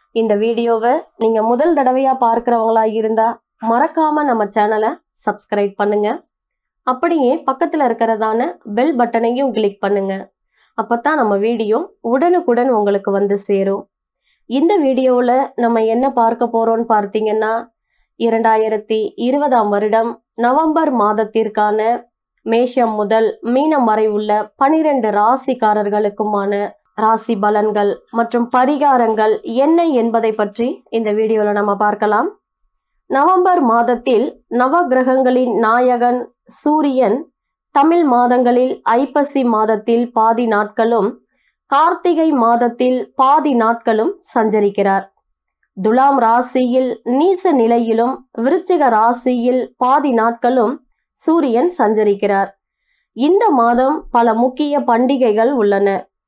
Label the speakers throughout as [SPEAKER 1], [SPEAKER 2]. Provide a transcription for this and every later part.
[SPEAKER 1] இந்த வீடியோவை நீங்க முதல் தடவையா பார்க்கிறவங்களா இருந்தா மறக்காம நம்ம சேனலை சப்ஸ்கிரைப் பண்ணுங்க அப்படியே பக்கத்துல இருக்கிறதான பெல் பட்டனையும் கிளிக் பண்ணுங்க அப்பதான் நம்ம வீடியோ உடனுக்குடன் உங்களுக்கு வந்து சேரும் இந்த வீடியோவில் நம்ம என்ன பார்க்க போறோம்னு பார்த்தீங்கன்னா இரண்டாயிரத்தி இருபதாம் வருடம் நவம்பர் மாதத்திற்கான மேஷம் முதல் மீனம் வரை உள்ள பனிரெண்டு ராசிக்காரர்களுக்குமான ராசி பலன்கள் மற்றும் பரிகாரங்கள் என்ன என்பதை பற்றி இந்த வீடியோல நம்ம பார்க்கலாம் நவம்பர் மாதத்தில் நவகிரகங்களின் நாயகன் சூரியன் தமிழ் மாதங்களில் ஐப்பசி மாதத்தில் பாதி நாட்களும் கார்த்திகை மாதத்தில் பாதி நாட்களும் சஞ்சரிக்கிறார் துலாம் ராசியில் நீச நிலையிலும் விருச்சிக ராசியில் பாதி நாட்களும் சூரியன் சஞ்சரிக்கிறார் இந்த மாதம் பல முக்கிய பண்டிகைகள் உள்ளன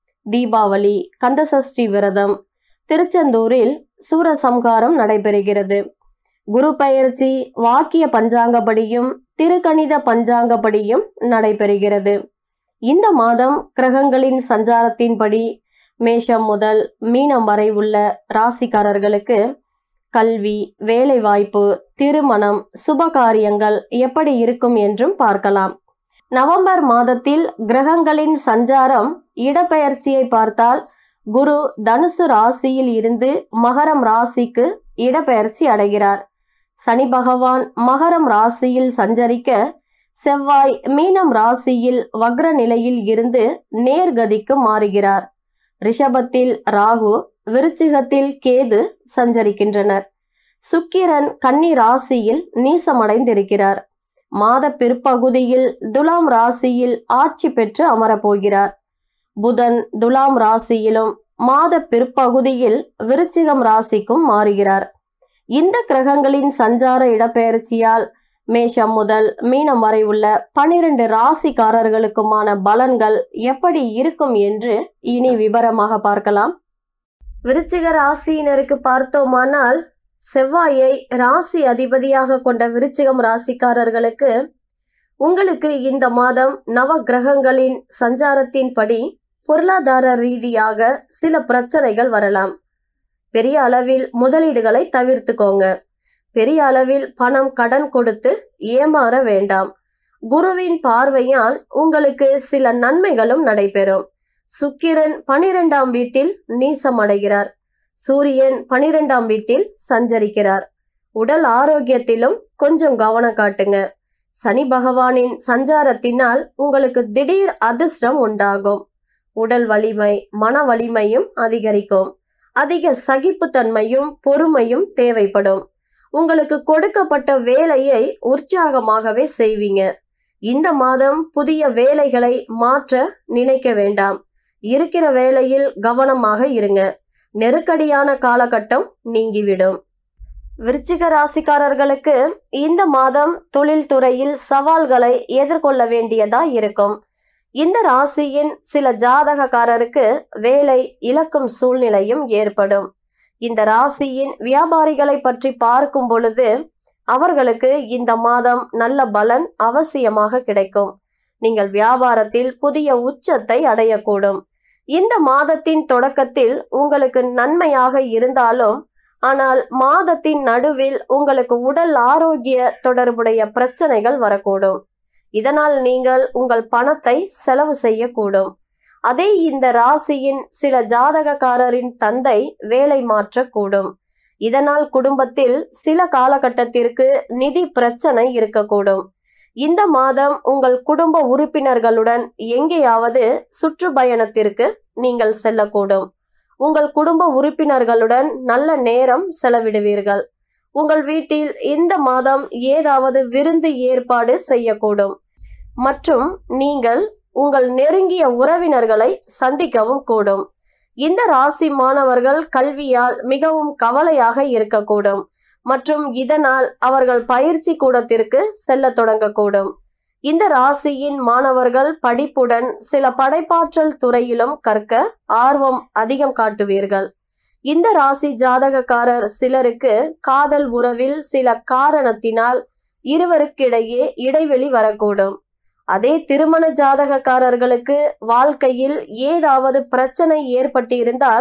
[SPEAKER 1] தீபாவளி கந்தசஷ்டி விரதம் திருச்செந்தூரில் சூரசம்ஹாரம் நடைபெறுகிறது குரு பெயர்ச்சி வாக்கிய பஞ்சாங்கப்படியும் திருக்கணித பஞ்சாங்கப்படியும் நடைபெறுகிறது இந்த மாதம் கிரகங்களின் சஞ்சாரத்தின்படி மேஷம் முதல் மீனம் வரை உள்ள ராசிக்காரர்களுக்கு கல்வி வேலைவாய்ப்பு திருமணம் சுபகாரியங்கள் எப்படி இருக்கும் என்றும் பார்க்கலாம் நவம்பர் மாதத்தில் கிரகங்களின் சஞ்சாரம் இடப்பெயர்ச்சியை பார்த்தால் குரு தனுசு ராசியில் இருந்து மகரம் ராசிக்கு இடப்பெயர்ச்சி அடைகிறார் சனி பகவான் மகரம் ராசியில் சஞ்சரிக்க செவ்வாய் மீனம் ராசியில் வக்ர நிலையில் இருந்து நேர்கதிக்கு மாறுகிறார் ரிஷபத்தில் ராகு விருச்சிகத்தில் கேது சஞ்சரிக்கின்றனர் சுக்கிரன் கன்னி ராசியில் நீசமடைந்திருக்கிறார் மாத பிற்பகுதியில் துலாம் ராசியில் ஆட்சி பெற்று அமரப்போகிறார் புதன் துலாம் ராசியிலும் மாத பிற்பகுதியில் விருச்சிகம் ராசிக்கும் மாறுகிறார் இந்த கிரகங்களின் சஞ்சார இடப்பெயர்ச்சியால் மேஷம் முதல் மீனம் வரை உள்ள பனிரெண்டு ராசிக்காரர்களுக்குமான பலன்கள் எப்படி இருக்கும் என்று இனி விவரமாக பார்க்கலாம் விருச்சிக ராசியினருக்கு பார்த்தோமானால் செவ்வாயை ராசி அதிபதியாக கொண்ட விருச்சிகம் ராசிக்காரர்களுக்கு உங்களுக்கு இந்த மாதம் நவ கிரகங்களின் சஞ்சாரத்தின்படி பொருளாதார ரீதியாக சில பிரச்சனைகள் வரலாம் பெரிய அளவில் முதலீடுகளை தவிர்த்துக்கோங்க பெரிய அளவில் பணம் கடன் கொடுத்து ஏமாற வேண்டாம் குருவின் பார்வையால் உங்களுக்கு சில நன்மைகளும் நடைபெறும் சுக்கிரன் பனிரெண்டாம் வீட்டில் நீசமடைகிறார் சூரியன் பனிரெண்டாம் வீட்டில் சஞ்சரிக்கிறார் உடல் ஆரோக்கியத்திலும் கொஞ்சம் கவனம் காட்டுங்க சனி பகவானின் சஞ்சாரத்தினால் உங்களுக்கு திடீர் அதிர்ஷ்டம் உண்டாகும் உடல் வலிமை மன வலிமையும் அதிகரிக்கும் அதிக சகிப்புத்தன்மையும் பொறுமையும் தேவைப்படும் உங்களுக்கு கொடுக்கப்பட்ட வேலையை உற்சாகமாகவே செய்வீங்க இந்த மாதம் புதிய வேலைகளை மாற்ற நினைக்க வேண்டாம் இருக்கிற வேலையில் கவனமாக இருங்க நெருக்கடியான காலகட்டம் நீங்கிவிடும் விருச்சிக ராசிக்காரர்களுக்கு இந்த மாதம் தொழில் துறையில் சவால்களை எதிர்கொள்ள வேண்டியதா இருக்கும் இந்த ராசியின் சில ஜாதகக்காரருக்கு வேலை இழக்கும் சூழ்நிலையும் ஏற்படும் இந்த ராசியின் வியாபாரிகளை பற்றி பார்க்கும் பொழுது அவர்களுக்கு இந்த மாதம் நல்ல பலன் அவசியமாக கிடைக்கும் நீங்கள் வியாபாரத்தில் புதிய உச்சத்தை அடையக்கூடும் இந்த மாதத்தின் தொடக்கத்தில் உங்களுக்கு நன்மையாக இருந்தாலும் ஆனால் மாதத்தின் நடுவில் உங்களுக்கு உடல் ஆரோக்கிய தொடர்புடைய பிரச்சனைகள் வரக்கூடும் இதனால் நீங்கள் உங்கள் பணத்தை செலவு செய்யக்கூடும் அதே இந்த ராசியின் சில ஜாதகக்காரரின் தந்தை வேலை மாற்றக்கூடும் இதனால் குடும்பத்தில் சில காலகட்டத்திற்கு நிதி பிரச்சனை இருக்கக்கூடும் இந்த மாதம் உங்கள் குடும்ப உறுப்பினர்களுடன் எங்கேயாவது சுற்றுப்பயணத்திற்கு நீங்கள் செல்லக்கூடும் உங்கள் குடும்ப உறுப்பினர்களுடன் நல்ல நேரம் செலவிடுவீர்கள் உங்கள் வீட்டில் இந்த மாதம் ஏதாவது விருந்து ஏற்பாடு செய்யக்கூடும் மற்றும் நீங்கள் உங்கள் நெருங்கிய உறவினர்களை சந்திக்கவும் கூடும் இந்த ராசி மாணவர்கள் கல்வியால் மிகவும் கவலையாக இருக்கக்கூடும் மற்றும் இதனால் அவர்கள் பயிற்சி கூடத்திற்கு செல்ல தொடங்கக்கூடும் இந்த ராசியின் மாணவர்கள் படிப்புடன் சில படைப்பாற்றல் துறையிலும் கற்க ஆர்வம் அதிகம் காட்டுவீர்கள் இந்த ராசி ஜாதகக்காரர் சிலருக்கு காதல் உறவில் சில காரணத்தினால் இருவருக்கிடையே இடைவெளி வரக்கூடும் அதே திருமண ஜாதகக்காரர்களுக்கு வாழ்க்கையில் ஏதாவது பிரச்சனை ஏற்பட்டிருந்தால்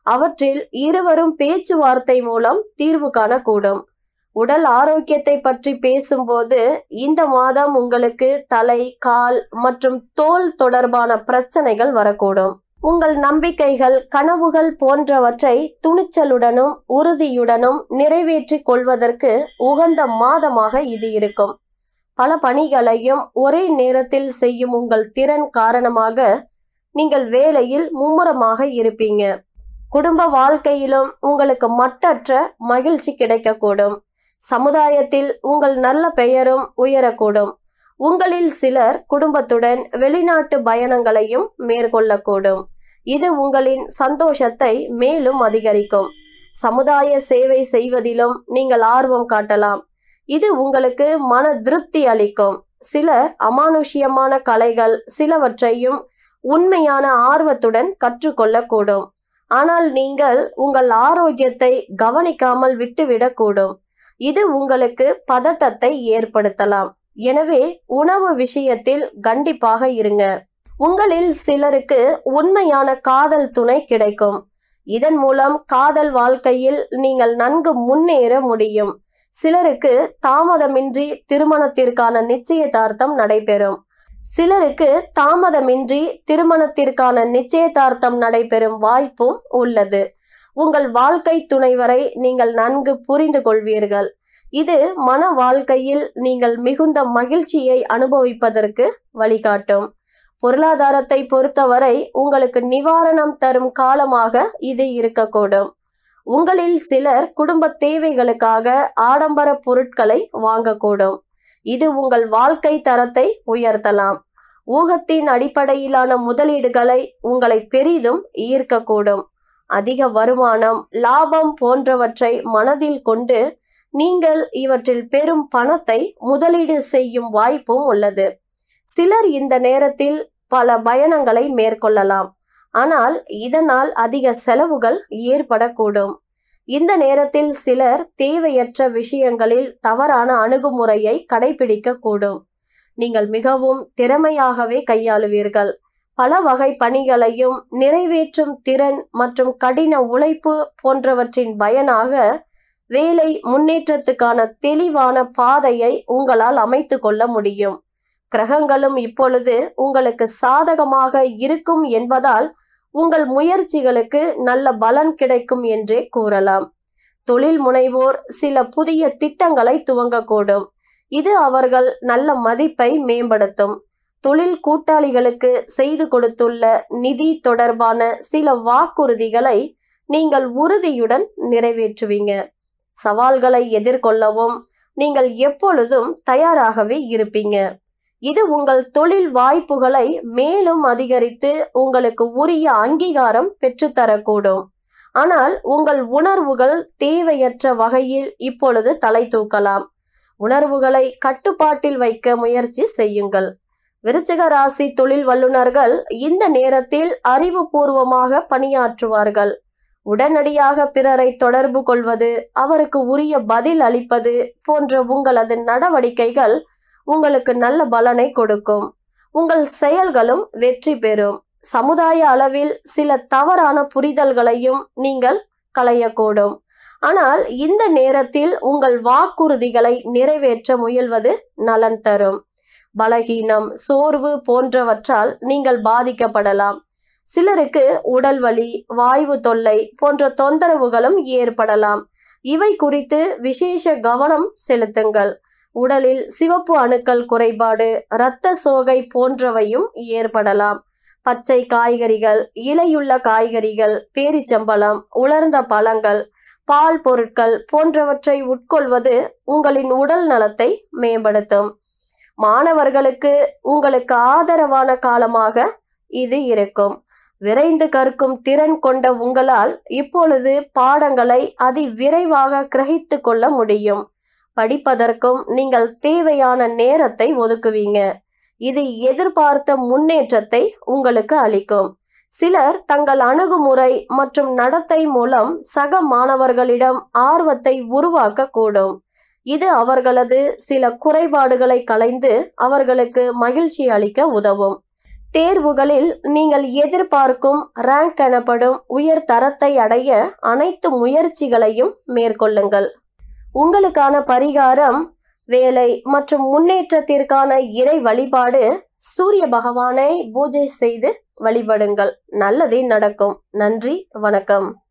[SPEAKER 1] அவற்றில் இருவரும் பேச்சுவார்த்தை மூலம் தீர்வு காணக்கூடும் உடல் ஆரோக்கியத்தை பற்றி பேசும்போது இந்த மாதம் உங்களுக்கு தலை கால் மற்றும் தோல் தொடர்பான பிரச்சனைகள் வரக்கூடும் உங்கள் நம்பிக்கைகள் கனவுகள் போன்றவற்றை துணிச்சலுடனும் உறுதியுடனும் நிறைவேற்றிக் கொள்வதற்கு உகந்த மாதமாக இது இருக்கும் பல பணிகளையும் ஒரே நேரத்தில் செய்யும் உங்கள் திறன் காரணமாக நீங்கள் வேலையில் மும்முரமாக இருப்பீங்க குடும்ப வாழ்க்கையிலும் உங்களுக்கு மட்டற்ற மகிழ்ச்சி கிடைக்கக்கூடும் சமுதாயத்தில் உங்கள் நல்ல பெயரும் உயரக்கூடும் உங்களில் சிலர் குடும்பத்துடன் வெளிநாட்டு பயணங்களையும் மேற்கொள்ளக்கூடும் இது உங்களின் சந்தோஷத்தை மேலும் அதிகரிக்கும் சமுதாய சேவை செய்வதிலும் நீங்கள் ஆர்வம் காட்டலாம் இது உங்களுக்கு மன திருப்தி அளிக்கும் சிலர் அமானுஷ்யமான கலைகள் சிலவற்றையும் உண்மையான ஆர்வத்துடன் கற்றுக்கொள்ளக்கூடும் ஆனால் நீங்கள் உங்கள் ஆரோக்கியத்தை கவனிக்காமல் விட்டுவிடக்கூடும் இது உங்களுக்கு பதட்டத்தை ஏற்படுத்தலாம் எனவே உணவு விஷயத்தில் கண்டிப்பாக இருங்க உங்களில் சிலருக்கு உண்மையான காதல் துணை கிடைக்கும் இதன் மூலம் காதல் வாழ்க்கையில் நீங்கள் நன்கு முன்னேற முடியும் சிலருக்கு தாமதமின்றி திருமணத்திற்கான நிச்சயதார்த்தம் நடைபெறும் சிலருக்கு தாமதமின்றி திருமணத்திற்கான நிச்சயதார்த்தம் நடைபெறும் வாய்ப்பும் உள்ளது உங்கள் வாழ்க்கை துணைவரை நீங்கள் நன்கு புரிந்து கொள்வீர்கள் இது மன வாழ்க்கையில் நீங்கள் மிகுந்த மகிழ்ச்சியை அனுபவிப்பதற்கு வழிகாட்டும் பொருளாதாரத்தை பொறுத்தவரை உங்களுக்கு நிவாரணம் தரும் காலமாக இது இருக்கக்கூடும் உங்களில் சிலர் குடும்ப தேவைகளுக்காக ஆடம்பர பொருட்களை வாங்கக்கூடும் இது உங்கள் வாழ்க்கை தரத்தை உயர்த்தலாம் ஊகத்தின் அடிப்படையிலான முதலீடுகளை உங்களை பெரிதும் ஈர்க்கக்கூடும் அதிக வருமானம் லாபம் போன்றவற்றை மனதில் கொண்டு நீங்கள் இவற்றில் பெரும் பணத்தை முதலீடு செய்யும் வாய்ப்பும் உள்ளது சிலர் இந்த நேரத்தில் பல பயணங்களை மேற்கொள்ளலாம் ஆனால் இதனால் அதிக செலவுகள் ஏற்படக்கூடும் இந்த நேரத்தில் சிலர் தேவையற்ற விஷயங்களில் தவறான அணுகுமுறையை கடைபிடிக்க கூடும் நீங்கள் மிகவும் திறமையாகவே கையாளுவீர்கள் பல வகை பணிகளையும் நிறைவேற்றும் திறன் மற்றும் கடின உழைப்பு போன்றவற்றின் பயனாக வேலை முன்னேற்றத்துக்கான தெளிவான பாதையை உங்களால் அமைத்து கொள்ள முடியும் கிரகங்களும் இப்பொழுது உங்களுக்கு சாதகமாக இருக்கும் என்பதால் உங்கள் முயற்சிகளுக்கு நல்ல பலன் கிடைக்கும் என்றே கூறலாம் தொழில் முனைவோர் சில புதிய திட்டங்களை துவங்கக்கூடும் இது அவர்கள் நல்ல மதிப்பை மேம்படுத்தும் தொழில் கூட்டாளிகளுக்கு செய்து கொடுத்துள்ள நிதி தொடர்பான சில வாக்குறுதிகளை நீங்கள் உறுதியுடன் நிறைவேற்றுவீங்க சவால்களை எதிர்கொள்ளவும் நீங்கள் எப்பொழுதும் தயாராகவே இருப்பீங்க இது உங்கள் தொழில் வாய்ப்புகளை மேலும் அதிகரித்து உங்களுக்கு உரிய அங்கீகாரம் பெற்றுத்தரக்கூடும் ஆனால் உங்கள் உணர்வுகள் தேவையற்ற வகையில் இப்பொழுது தலை தூக்கலாம் உணர்வுகளை கட்டுப்பாட்டில் வைக்க முயற்சி செய்யுங்கள் விருச்சிக ராசி தொழில் வல்லுநர்கள் இந்த நேரத்தில் அறிவுபூர்வமாக பணியாற்றுவார்கள் உடனடியாக பிறரை தொடர்பு கொள்வது அவருக்கு உரிய பதில் அளிப்பது போன்ற உங்களது நடவடிக்கைகள் உங்களுக்கு நல்ல பலனை கொடுக்கும் உங்கள் செயல்களும் வெற்றி பெறும் சமுதாய அளவில் சில தவறான புரிதல்களையும் நீங்கள் களையக்கூடும் ஆனால் இந்த நேரத்தில் உங்கள் வாக்குறுதிகளை நிறைவேற்ற முயல்வது நலன் தரும் பலகீனம் சோர்வு போன்றவற்றால் நீங்கள் பாதிக்கப்படலாம் சிலருக்கு உடல் வலி வாய்வு தொல்லை போன்ற தொந்தரவுகளும் ஏற்படலாம் இவை குறித்து விசேஷ கவனம் செலுத்துங்கள் உடலில் சிவப்பு அணுக்கள் குறைபாடு இரத்த சோகை போன்றவையும் ஏற்படலாம் பச்சை காய்கறிகள் இலையுள்ள காய்கறிகள் பேரிச்சம்பழம் உலர்ந்த பழங்கள் பால் பொருட்கள் போன்றவற்றை உட்கொள்வது உங்களின் உடல் நலத்தை மேம்படுத்தும் மாணவர்களுக்கு உங்களுக்கு ஆதரவான காலமாக இது இருக்கும் விரைந்து கற்கும் திறன் கொண்ட உங்களால் இப்பொழுது பாடங்களை அதி விரைவாக கிரகித்து கொள்ள முடியும் படிப்பதற்கும் நீங்கள் தேவையான நேரத்தை ஒதுக்குவீங்க இது எதிர்பார்த்த முன்னேற்றத்தை உங்களுக்கு அளிக்கும் சிலர் தங்கள் அணுகுமுறை மற்றும் நடத்தை மூலம் சக மாணவர்களிடம் ஆர்வத்தை உருவாக்க கூடும் இது அவர்களது சில குறைபாடுகளை களைந்து அவர்களுக்கு மகிழ்ச்சி அளிக்க உதவும் தேர்வுகளில் நீங்கள் எதிர்பார்க்கும் ரேங்க் எனப்படும் உயர் தரத்தை அடைய அனைத்து முயற்சிகளையும் மேற்கொள்ளுங்கள் உங்களுக்கான பரிகாரம் வேலை மற்றும் முன்னேற்றத்திற்கான இறை வழிபாடு சூரிய பகவானை பூஜை செய்து வழிபடுங்கள் நல்லதே நடக்கும் நன்றி வணக்கம்